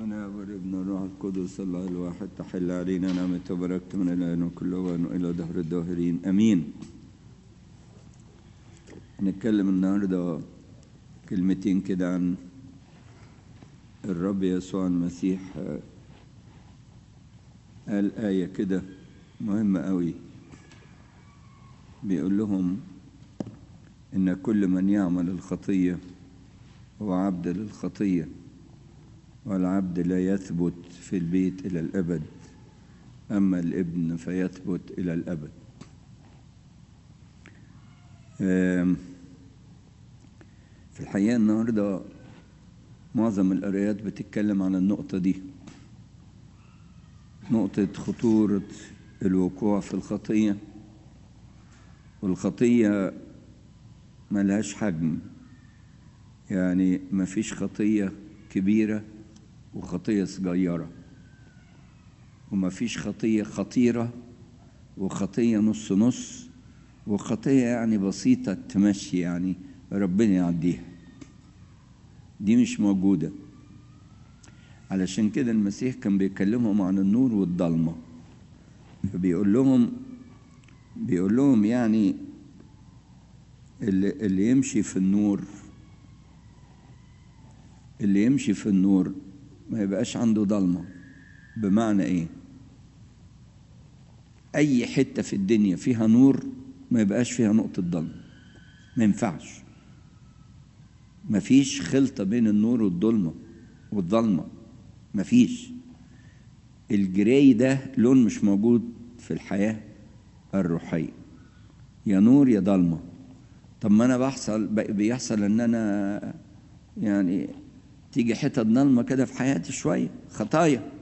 أنا ابن الروح القدس الله الواحد تحل علينا نعمة وبركة من الآن وكل وان وإلى دهر الداهرين أمين هنتكلم النهاردة كلمتين كده عن الرب يسوع المسيح قال آية كده مهمة قوي بيقول لهم إن كل من يعمل الخطية هو عبد للخطية والعبد لا يثبت في البيت إلى الأبد أما الابن فيثبت إلى الأبد في الحقيقة النهاردة معظم القرايات بتتكلم عن النقطة دي نقطة خطورة الوقوع في الخطية والخطية ملهاش حجم يعني مفيش خطية كبيرة وخطية صغيرة ومفيش خطية خطيرة وخطية نص نص وخطية يعني بسيطة تمشي يعني ربنا يعديها دي مش موجودة علشان كده المسيح كان بيكلمهم عن النور والضلمة فبيقول لهم بيقول لهم يعني اللي, اللي يمشي في النور اللي يمشي في النور ما يبقاش عنده ضلمة بمعنى ايه اي حتة في الدنيا فيها نور ما يبقاش فيها نقطة ضلمة ما ينفعش ما فيش خلطة بين النور والظلمة والظلمة ما فيش الجراي ده لون مش موجود في الحياة الروحية يا نور يا ضلمة طب ما انا بحصل بيحصل ان انا يعني تيجي حتت ضلمة كده في حياتي شوية خطايا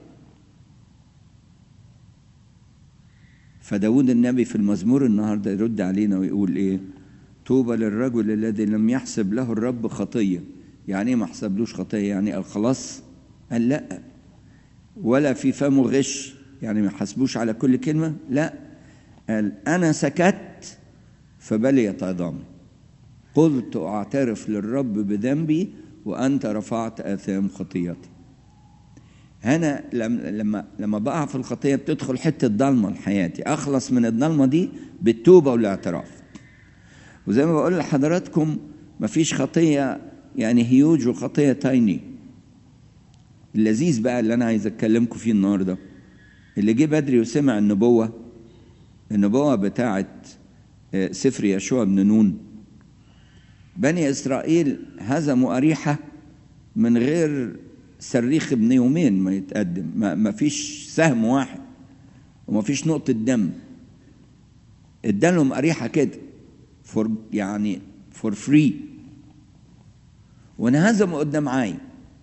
فداود النبي في المزمور النهاردة يرد علينا ويقول ايه طوبى للرجل الذي لم يحسب له الرب خطية يعني ايه ما حسبلوش خطية يعني قال خلاص قال لا ولا في فمه غش يعني ما حسبوش على كل كلمة لا قال أنا سكت فبليت عظامي قلت أعترف للرب بذنبي وأنت رفعت آثام خطيتي هنا لما لما بقع في الخطية بتدخل حتة ضلمة لحياتي أخلص من الضلمة دي بالتوبة والاعتراف وزي ما بقول لحضراتكم مفيش خطية يعني هيوج وخطية تايني اللذيذ بقى اللي أنا عايز أتكلمكم فيه النهاردة اللي جه بدري وسمع النبوة النبوة بتاعت سفر يشوع بن نون بني إسرائيل هزموا أريحة من غير صريخ ابن يومين ما يتقدم ما, ما فيش سهم واحد وما فيش نقطة دم ادالهم أريحة كده فور يعني فور فري وانهزموا قدام عاي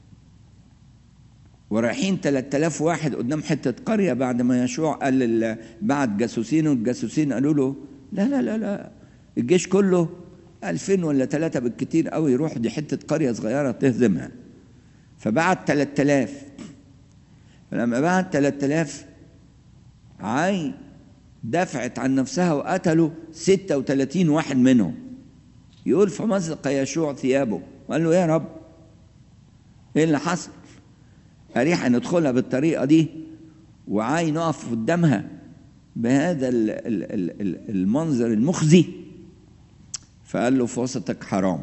ورايحين 3000 واحد قدام حتة قرية بعد ما يشوع قال بعت جاسوسين والجاسوسين قالوا له لا لا لا لا الجيش كله ألفين ولا ثلاثة بالكتير قوي يروح دي حتة قرية صغيرة تهزمها فبعت 3000 فلما بعت 3000 عاي دفعت عن نفسها وقتلوا 36 واحد منهم يقول فمزق يشوع ثيابه وقال له يا رب ايه اللي حصل أريحة ندخلها بالطريقة دي وعاي نقف قدامها بهذا المنظر المخزي فقال له في وسطك حرام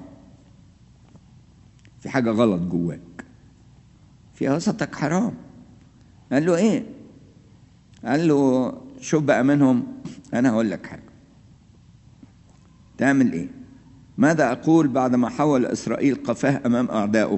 في حاجة غلط جواك في وسطك حرام قال له ايه قال له شوف بقى منهم انا هقول لك حاجة تعمل ايه ماذا اقول بعد ما حول اسرائيل قفاه امام اعدائه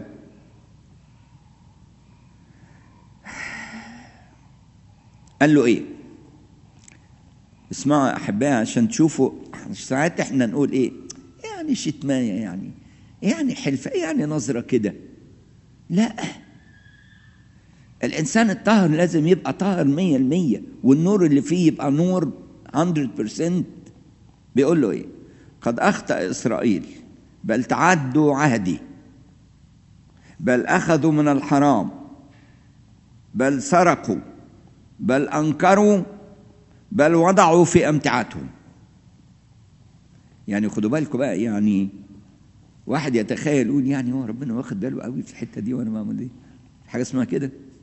قال له ايه اسمعوا يا احبائي عشان تشوفوا ساعات احنا نقول ايه يعني شتمايه يعني يعني حلفه يعني نظره كده لا الانسان الطاهر لازم يبقى طاهر مية المية والنور اللي فيه يبقى نور 100% بيقول له ايه قد اخطا اسرائيل بل تعدوا عهدي بل اخذوا من الحرام بل سرقوا بل انكروا بل وضعوا في امتعتهم يعني خدوا بالكم بقى يعني واحد يتخيل يقول يعني هو ربنا واخد باله قوي في الحته دي وانا بعمل ايه حاجه اسمها كده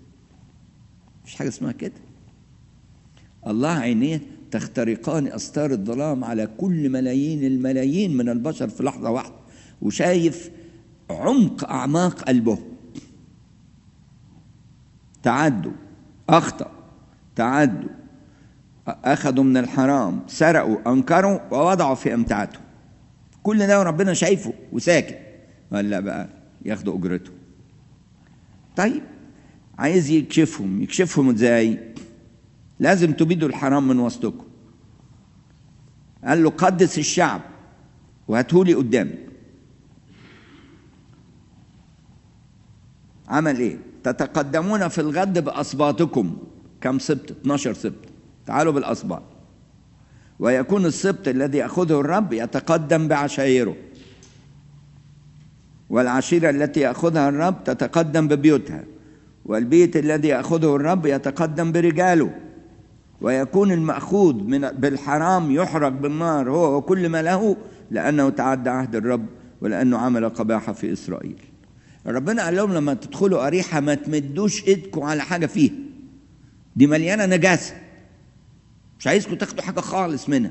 مفيش حاجة اسمها كده الله عينيه تخترقان أستار الظلام على كل ملايين الملايين من البشر في لحظة واحدة وشايف عمق أعماق قلبه تعدوا أخطأ تعدوا أخذوا من الحرام سرقوا أنكروا ووضعوا في أمتعتهم كل ده ربنا شايفه وساكت ولا بقى ياخدوا أجرته طيب عايز يكشفهم يكشفهم ازاي لازم تبيدوا الحرام من وسطكم قال له قدس الشعب وهاتهولي قدامي عمل ايه تتقدمون في الغد بأصباطكم كم سبت 12 سبت تعالوا بالأصباط ويكون السبت الذي يأخذه الرب يتقدم بعشائره والعشيرة التي يأخذها الرب تتقدم ببيوتها والبيت الذي يأخذه الرب يتقدم برجاله ويكون المأخوذ من بالحرام يحرق بالنار هو وكل ما له لأنه تعدى عهد الرب ولأنه عمل قباحة في إسرائيل ربنا قال لهم لما تدخلوا أريحة ما تمدوش إيدكم على حاجة فيها دي مليانة نجاسة مش عايزكم تاخدوا حاجة خالص منها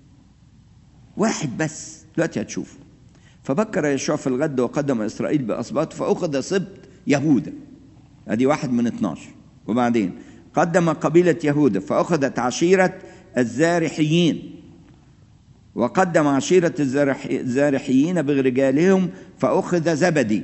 واحد بس دلوقتي هتشوفوا فبكر يشوع في الغد وقدم إسرائيل بأصباط فأخذ سبط يهوذا ادي واحد من 12 وبعدين قدم قبيلة يهوذا فأخذت عشيرة الزارحيين وقدم عشيرة الزارحيين برجالهم فأخذ زبدي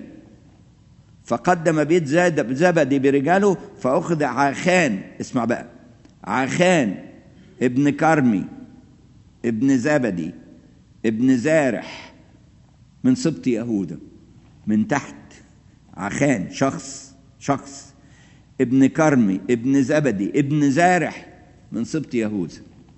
فقدم بيت زبدي برجاله فأخذ عاخان اسمع بقى عاخان ابن كرمي ابن زبدي ابن زارح من سبط يهوذا من تحت عخان شخص شخص ابن كرمي ابن زبدي ابن زارح من سبط يهوذا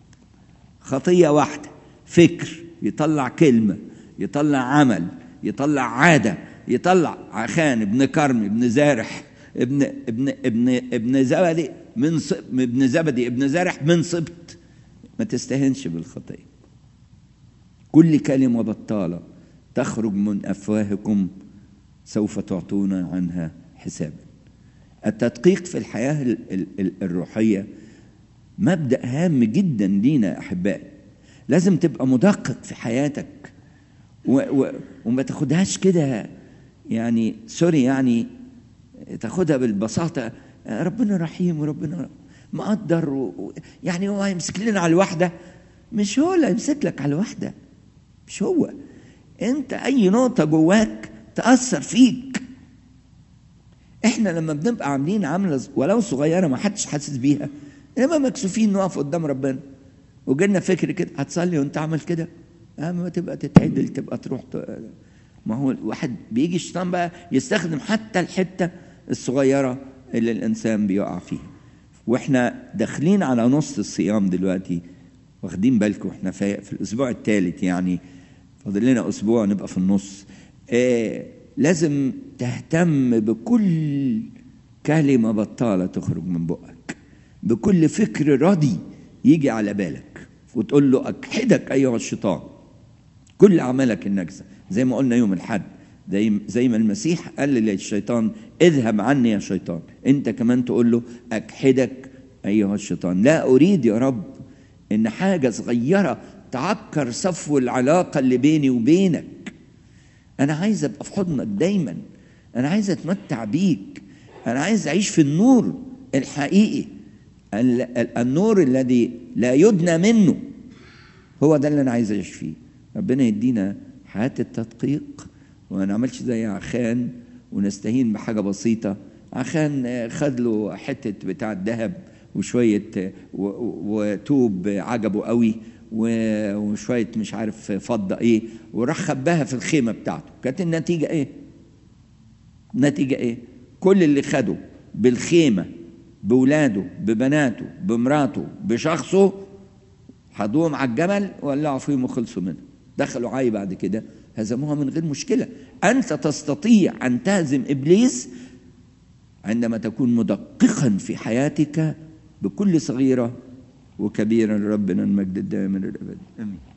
خطية واحدة فكر يطلع كلمة يطلع عمل يطلع عادة يطلع عخان ابن كرمي ابن زارح ابن ابن ابن ابن زبدي من ابن زبدي ابن زارح من سبط ما تستهنش بالخطية كل كلمة بطالة تخرج من أفواهكم سوف تعطون عنها حسابا التدقيق في الحياة الروحية مبدأ هام جدا لينا أحبائي لازم تبقى مدقق في حياتك و و وما تاخدهاش كده يعني سوري يعني تاخدها بالبساطة ربنا رحيم وربنا مقدر و يعني هو هيمسك لنا على الواحدة مش هو اللي هيمسك لك على الواحدة مش هو انت اي نقطة جواك تأثر فيك احنا لما بنبقى عاملين عملة ولو صغيرة ما حدش حاسس بيها انما مكسوفين نقف قدام ربنا وجالنا فكر كده هتصلي وانت عمل كده اما تبقى تتعدل تبقى تروح ت... ما هو الواحد بيجي الشيطان بقى يستخدم حتى الحتة الصغيرة اللي الإنسان بيقع فيها واحنا داخلين على نص الصيام دلوقتي واخدين بالكم احنا في, في الأسبوع الثالث يعني فاضل لنا أسبوع نبقى في النص آه لازم تهتم بكل كلمة بطالة تخرج من بقك بكل فكر راضي يجي على بالك وتقول له أكحدك أيها الشيطان كل أعمالك النجسة زي ما قلنا يوم الحد زي زي ما المسيح قال للشيطان اذهب عني يا شيطان انت كمان تقول له اكحدك ايها الشيطان لا اريد يا رب ان حاجه صغيره تعكر صفو العلاقه اللي بيني وبينك انا عايز ابقى في حضنك دايما انا عايز اتمتع بيك انا عايز اعيش في النور الحقيقي النور الذي لا يدنى منه هو ده اللي انا عايز اعيش فيه ربنا يدينا حياه التدقيق وما نعملش زي عخان ونستهين بحاجه بسيطه عخان خد له حته بتاع الذهب وشويه وتوب عجبه قوي وشويه مش عارف فضه ايه وراح خباها في الخيمه بتاعته كانت النتيجه ايه النتيجه ايه كل اللي خده بالخيمه بولاده ببناته بمراته بشخصه حضوهم على الجمل ولعوا فيهم وخلصوا منه دخلوا عاي بعد كده هزموها من غير مشكلة أنت تستطيع أن تهزم إبليس عندما تكون مدققا في حياتك بكل صغيرة وكبيرة ربنا المجد الدائم للأبد آمين